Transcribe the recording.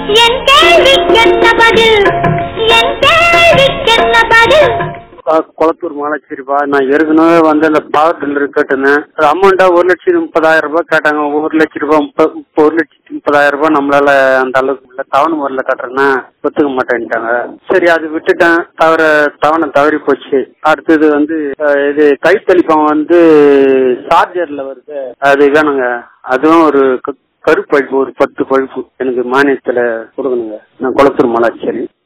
என் கேள்விக்கென்ன பதில் என் கேள்விக்கென்ன பதில் குளத்தூர் மாலாச்சேரிப்பா நான் ஏற்கனவே வந்து அந்த பவர் டில்லர் கேட்டிருந்தேன் அமௌண்ட்டா ஒரு லட்சத்தி முப்பதாயிரம் ரூபாய் கேட்டாங்க ஒரு லட்ச ரூபாய் முப்ப முப்ப- ஒரு லட்சத்தி முப்பதாயிரம் ரூபாய் நம்மளால அந்த அளவுக்கு இல்லை தவணை முறையில் கட்டுறேன்னா ஒத்துக்க மாட்டேன்ட்டாங்க சரி அது விட்டுட்டேன் தவற தவணை தவறி போச்சு அடுத்தது வந்து அஹ், இது கைத்தளிப்பம் வந்து சார்ஜர்ல வருது அது வேணுங்க அதுவும் ஒரு க- கருப்பழுப்பு ஒரு பத்து பழுப்பு எனக்கு மானியத்துல கொடுக்கணுங்க நான் குளத்தூர் மாலாச்சேரி